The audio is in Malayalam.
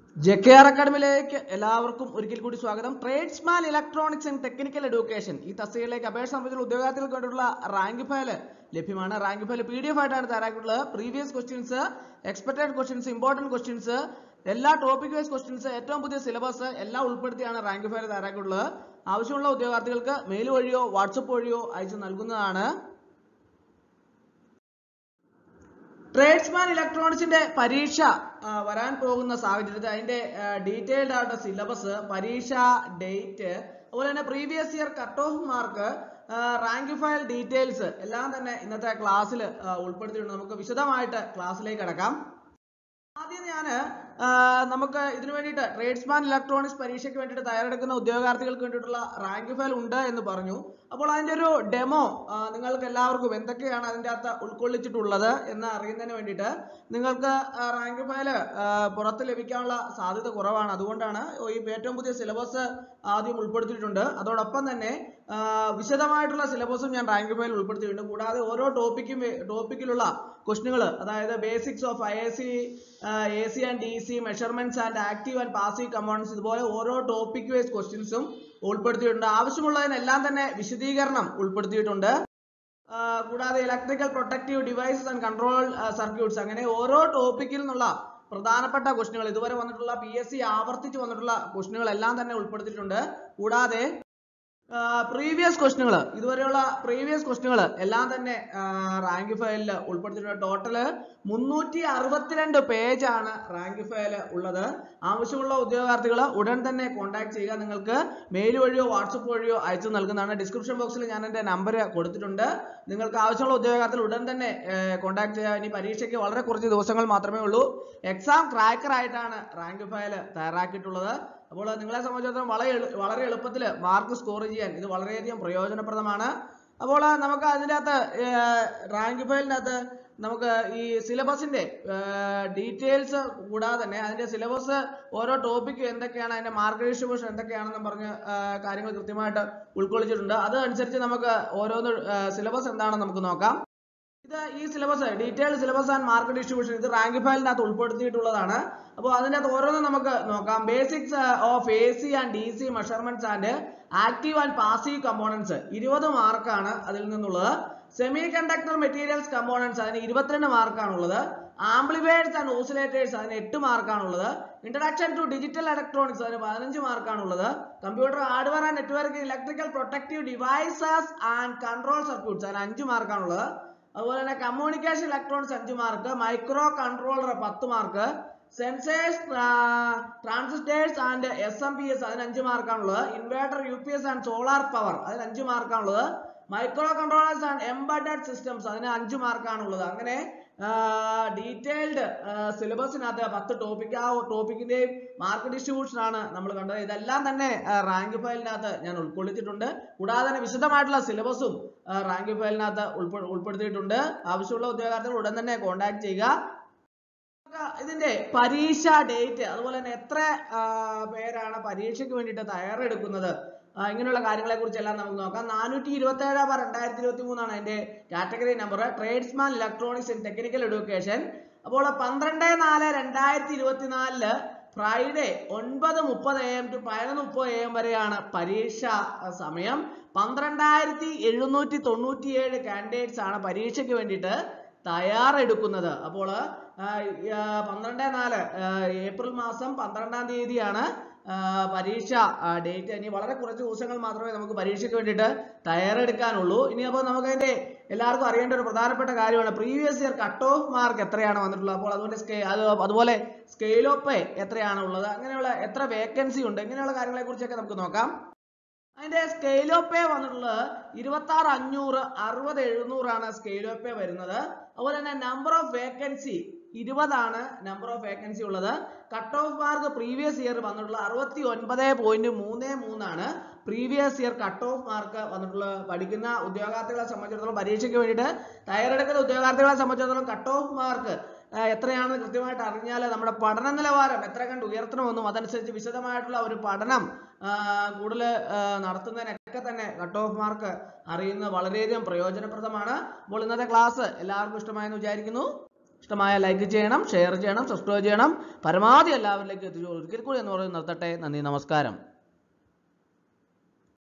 ജെ കെ ആർ അക്കാഡമിയിലേക്ക് എല്ലാവർക്കും ഒരിക്കൽ കൂടി സ്വാഗതം tradesman electronics and technical education ഈ തസ്തികയിലേക്ക് അപേക്ഷ സംബന്ധിച്ചുള്ള ഉദ്യോഗാർത്ഥികൾക്ക് വേണ്ടിയുള്ള റാങ്ക് ഫയൽ ലഭ്യമാണ് rank file P D F ആയിട്ടാണ് തയ്യാറാക്കിയിട്ടുള്ളത് previous questions expected questions important questions എല്ലാ ടോപ്പിക് വൈസ് ക്വസ്റ്റ്യൻസ് ഏറ്റവും പുതിയ സിലബസ് എല്ലാം ഉൾപ്പെടുത്തിയാണ് റാങ്ക് ഫയൽ തയ്യാറാക്കിയിട്ടുള്ളത് ആവശ്യമുള്ള ഉദ്യോഗാർത്ഥികൾക്ക് മെയിൽ വഴിയോ വാട്സപ്പ് വഴിയോ അയച്ചു നൽകുന്നതാണ് ട്രേഡ്സ്മാൻ ഇലക്ട്രോണിക്സിന്റെ പരീക്ഷ ആ, വരാൻ പോകുന്ന സാഹചര്യത്തിൽ അതിന്റെ ഡീറ്റെയിൽഡ് ആയിട്ട് സിലബസ് പരീക്ഷ ഡേറ്റ് അതുപോലെ തന്നെ previous year cut off mark rank file details എല്ലാം തന്നെ ഇന്നത്തെ ക്ലാസ്സിൽ ഉൾപ്പെടുത്തിയിട്ടുണ്ട് നമുക്ക് വിശദമായിട്ട് ക്ലാസ്സിലേക്ക് കിടക്കാം ആദ്യം ഞാൻ നമുക്ക് ഇതിനു വേണ്ടിയിട്ട് ട്രേഡ്സ്മാൻ ഇലക്ട്രോണിക്സ് പരീക്ഷയ്ക്ക് വേണ്ടിയിട്ട് തയ്യാറെടുക്കുന്ന ഉദ്യോഗാർത്ഥികൾക്ക് വേണ്ടിയിട്ടുള്ള റാങ്ക് ഫയൽ ഉണ്ട് എന്ന് പറഞ്ഞു അപ്പോൾ അതിന്റെ ഒരു ഡെമോ നിങ്ങൾക്ക് എല്ലാവർക്കും എന്തൊക്കെയാണ് അതിൻ്റെ അകത്ത് ഉൾക്കൊള്ളിച്ചിട്ടുള്ളത് എന്ന് അറിയുന്നതിന് വേണ്ടിയിട്ട് നിങ്ങൾക്ക് റാങ്ക് ഫയൽ പുറത്ത് ലഭിക്കാനുള്ള സാധ്യത കുറവാണ് അതുകൊണ്ടാണ് ഈ ഏറ്റവും പുതിയ സിലബസ് ആദ്യം ഉൾപ്പെടുത്തിയിട്ടുണ്ട് അതോടൊപ്പം തന്നെ ആ, വിശദമായിട്ടുള്ള സിലബസും ഞാൻ റാങ്ക് ഫയൽ ഉൾപ്പെടുത്തിയിട്ടുണ്ട് കൂടാതെ ഓരോ ടോപ്പിക്കും ടോപ്പിക്കിലുള്ള ക്വസ്റ്റ്യനുകൾ അതായത് basics of I S C A C and D C measurements and active and passive components ഇതുപോലെ ഓരോ ടോപ്പിക് വൈസ് ക്വസ്റ്റ്യൻസും ഉൾപ്പെടുത്തിയിട്ടുണ്ട് ആവശ്യമുള്ളതിനെല്ലാം തന്നെ വിശദീകരണം ഉൾപ്പെടുത്തിയിട്ടുണ്ട് ആ, കൂടാതെ electrical protective devices and control circuits അങ്ങനെ ഓരോ ടോപ്പിക്കിൽ നിന്നുള്ള പ്രധാനപ്പെട്ട ക്വസ്റ്റ്യനുകൾ ഇതുവരെ വന്നിട്ടുള്ള പി എസ് സി ആവർത്തിച്ച് വന്നിട്ടുള്ള ക്വസ്റ്റ്യനുകൾ എല്ലാം തന്നെ ഉൾപ്പെടുത്തിയിട്ടുണ്ട് കൂടാതെ പ്രീവിയസ് ക്വസ്റ്റ്യനുകൾ ഇതുവരെയുള്ള പ്രീവിയസ് ക്വസ്റ്റ്യനുകൾ എല്ലാം തന്നെ റാങ്ക് ഫയലിൽ ഉൾപ്പെടുത്തിയിട്ടുണ്ട് ടോട്ടല് മുന്നൂറ്റി അറുപത്തിരണ്ട് പേജ് ആണ് റാങ്ക് ഫയൽ ഉള്ളത് ആവശ്യമുള്ള ഉദ്യോഗാർത്ഥികൾ ഉടൻ തന്നെ കോൺടാക്ട് ചെയ്യുക നിങ്ങൾക്ക് മെയിൽ വഴിയോ വാട്സപ്പ് വഴിയോ അയച്ചു നൽകുന്നതാണ് ഡിസ്ക്രിപ്ഷൻ ബോക്സിൽ ഞാൻ എൻ്റെ നമ്പർ കൊടുത്തിട്ടുണ്ട് നിങ്ങൾക്ക് ആവശ്യമുള്ള ഉദ്യോഗാർത്ഥികൾ ഉടൻ തന്നെ കോൺടാക്ട് ചെയ്യുക ഇനി പരീക്ഷയ്ക്ക് വളരെ കുറച്ച് ദിവസങ്ങൾ മാത്രമേ ഉള്ളൂ എക്സാം ക്രാക്കർ ആയിട്ടാണ് റാങ്ക് ഫയൽ തയ്യാറാക്കിയിട്ടുള്ളത് അപ്പോൾ നിങ്ങളെ സംബന്ധിച്ചിടത്തോളം വളരെ എളു- വളരെ എളുപ്പത്തിൽ മാർക്ക് സ്കോർ ചെയ്യാൻ ഇത് വളരെയധികം പ്രയോജനപ്രദമാണ് അപ്പോൾ നമുക്ക് അതിൻ്റെ അകത്ത് റാങ്ക് ഫയലിനകത്ത് നമുക്ക് ഈ സിലബസിന്റെ ഡീറ്റെയിൽസ് കൂടാതെ തന്നെ അതിന്റെ സിലബസ് ഓരോ ടോപ്പിക്കും എന്തൊക്കെയാണ് അതിന്റെ മാർക്ക് ഡിസ്ട്രിബ്യൂഷൻ എന്തൊക്കെയാണെന്ന് പറഞ്ഞ് ആ, കാര്യങ്ങൾ കൃത്യമായിട്ട് ഉൾക്കൊള്ളിച്ചിട്ടുണ്ട് അത് അനുസരിച്ച് നമുക്ക് ഓരോന്ന് സിലബസ് എന്താണെന്ന് നമുക്ക് നോക്കാം ഇത് ഈ syllabus detailed syllabus and mark distribution ഇത് റാങ്ക് ഫയലിനകത്ത് ഉൾപ്പെടുത്തിയിട്ടുള്ളതാണ് അപ്പോൾ അതിനകത്ത് ഓരോന്നും നമുക്ക് നോക്കാം basics of A C and D C measurements and active and passive components ഇരുപത് മാർക്കാണ് അതിൽ നിന്നുള്ളത് സെമി കണ്ടക്ടർ മെറ്റീരിയൽസ് കമ്പോണൻസ് അതിന് ഇരുപത്തിരണ്ട് മാർക്കാണുള്ളത് ആംപ്ലിഫയേഴ്സ് ആൻഡ് ഓസിലേറ്റേഴ്സ് അതിന് എട്ട് മാർക്കാണുള്ളത് ഇൻട്രഡക്ഷൻ ടു ഡിജിറ്റൽ ഇലക്ട്രോണിക്സ് അതിന് പതിനഞ്ച് മാർക്കാണുള്ളത് computer hardware and network electrical protective devices and control circuits അതിന് അഞ്ച് മാർക്കാണുള്ളത് അതുപോലെ തന്നെ കമ്മ്യൂണിക്കേഷൻ ഇലക്ട്രോണിക്സ് അഞ്ച് മാർക്ക് മൈക്രോ കൺട്രോളർ പത്ത് mark sensors transistors and S M P S അതിന് അഞ്ച് മാർക്കാണുള്ളത് inverter U P S and solar power അതിന് അഞ്ച് മാർക്കാണുള്ളത് microcontrollers and embedded systems അതിന് അഞ്ച് മാർക്കാണുള്ളത് അങ്ങനെ ഡീറ്റെയിൽഡ് സിലബസിനകത്ത് പത്ത് ടോപ്പിക് ആ ടോപ്പിക്കിന്റെയും മാർക്ക് ഡിസ്ട്രിബ്യൂഷൻ ആണ് നമ്മൾ കണ്ടത് ഇതെല്ലാം തന്നെ റാങ്ക് ഫയലിനകത്ത് ഞാൻ ഉൾക്കൊള്ളിച്ചിട്ടുണ്ട് കൂടാതെ തന്നെ വിശദമായിട്ടുള്ള സിലബസും റാങ്ക് ഫയലിനകത്ത് ഉൾപ്പെ- ഉൾപ്പെടുത്തിയിട്ടുണ്ട് ആവശ്യമുള്ള ഉദ്യോഗാർത്ഥികൾ ഉടൻ തന്നെ കോൺടാക്ട് ചെയ്യുക നമുക്ക് ഇതിന്റെ പരീക്ഷ ഡേറ്റ് അതുപോലെ തന്നെ എത്ര ആ, പേരാണ് പരീക്ഷയ്ക്ക് വേണ്ടിയിട്ട് തയ്യാറെടുക്കുന്നത് ആ, ഇങ്ങനെയുള്ള കാര്യങ്ങളെ കുറിച്ചെല്ലാം നമുക്ക് നോക്കാം നാനൂറ്റി ഇരുപത്തി ഏഴ് ബാർ രണ്ടായിരത്തി ഇരുപത്തി മൂന്നാണ് അതിന്റെ category number tradesman electronics and technical education അപ്പോൾ പന്ത്രണ്ട് നാല് രണ്ടായിരത്തി ഇരുപത്തിനാലില് ഫ്രൈഡേ ഒൻപത് മുപ്പത് എ എം ടു പതിനൊന്ന് മുപ്പത് എ എം വരെയാണ് പരീക്ഷ ആ, സമയം പന്ത്രണ്ടായിരത്തി എഴുന്നൂറ്റി തൊണ്ണൂറ്റിയേഴ് കാൻഡിഡേറ്റ്സ് ആണ് പരീക്ഷയ്ക്ക് വേണ്ടിയിട്ട് തയ്യാറെടുക്കുന്നത് അപ്പോൾ പന്ത്രണ്ട് നാല് ആ, ഏപ്രിൽ മാസം പന്ത്രണ്ടാം തീയതിയാണ് ആ, പരീക്ഷ ഡേറ്റ് ഇനി വളരെ കുറച്ച് ദിവസങ്ങൾ മാത്രമേ നമുക്ക് പരീക്ഷയ്ക്ക് വേണ്ടിയിട്ട് തയ്യാറെടുക്കാനുള്ളൂ ഇനി അപ്പോൾ നമുക്ക് അതിന്റെ എല്ലാവർക്കും അറിയേണ്ട ഒരു പ്രധാനപ്പെട്ട കാര്യമാണ് previous year cut off mark എത്രയാണ് വന്നിട്ടുള്ളത് അപ്പോൾ അതുപോലെ സ്കെ അത് അതുപോലെ സ്കെയിൽ ഓഫ് എത്രയാണ് ഉള്ളത് അങ്ങനെയുള്ള എത്ര വേക്കൻസി ഉണ്ട് ഇങ്ങനെയുള്ള കാര്യങ്ങളെ കുറിച്ചൊക്കെ നമുക്ക് നോക്കാം അതിന്റെ സ്കെയിൽ ഓഫ് പേ വന്നിട്ടുള്ളത് ഇരുപത്തി ആറ് അഞ്ഞൂറ് അറുപത് എഴുന്നൂറാണ് സ്കെയിൽ ഓഫ് പേ വരുന്നത് അതുപോലെ തന്നെ നമ്പർ ഓഫ് വേക്കൻസി ഇരുപതാണ് നമ്പർ ഓഫ് വേക്കൻസി ഉള്ളത് cut off mark previous year വന്നിട്ടുള്ള അറുപത്തി ഒൻപത് പോയിന്റ് മൂന്ന് മൂന്നാണ് previous year cut off mark വന്നിട്ടുള്ള പഠിക്കുന്ന ഉദ്യോഗാർത്ഥികളെ സംബന്ധിച്ചിടത്തോളം പരീക്ഷയ്ക്ക് വേണ്ടിയിട്ട് തയ്യാറെടുക്കുന്ന ഉദ്യോഗാർത്ഥികളെ സംബന്ധിച്ചിടത്തോളം കട്ട് ഓഫ് മാർക്ക് എത്രയാണെന്ന് കൃത്യമായിട്ട് അറിഞ്ഞാൽ നമ്മുടെ പഠന നിലവാരം എത്ര കണ്ട് ഉയർത്തണമെന്നും അതനുസരിച്ച് വിശദമായിട്ടുള്ള ഒരു പഠനം ആ, കൂടുതൽ ആ, നടത്തുന്നതിനൊക്കെ തന്നെ കട്ട് ഓഫ് മാർക്ക് അറിയുന്നത് വളരെയധികം പ്രയോജനപ്രദമാണ് അപ്പോൾ ഇന്നത്തെ ക്ലാസ് എല്ലാവർക്കും ഇഷ്ടമായെന്ന് വിചാരിക്കുന്നു ഇഷ്ടമായ ലൈക്ക് ചെയ്യണം ഷെയർ ചെയ്യണം സബ്സ്ക്രൈബ് ചെയ്യണം പരമാവധി എല്ലാവരിലേക്കും എത്തിച്ചു ഒരിക്കൽ കൂടി എന്ന് പറയുന്നത് നിർത്തട്ടെ നന്ദി നമസ്കാരം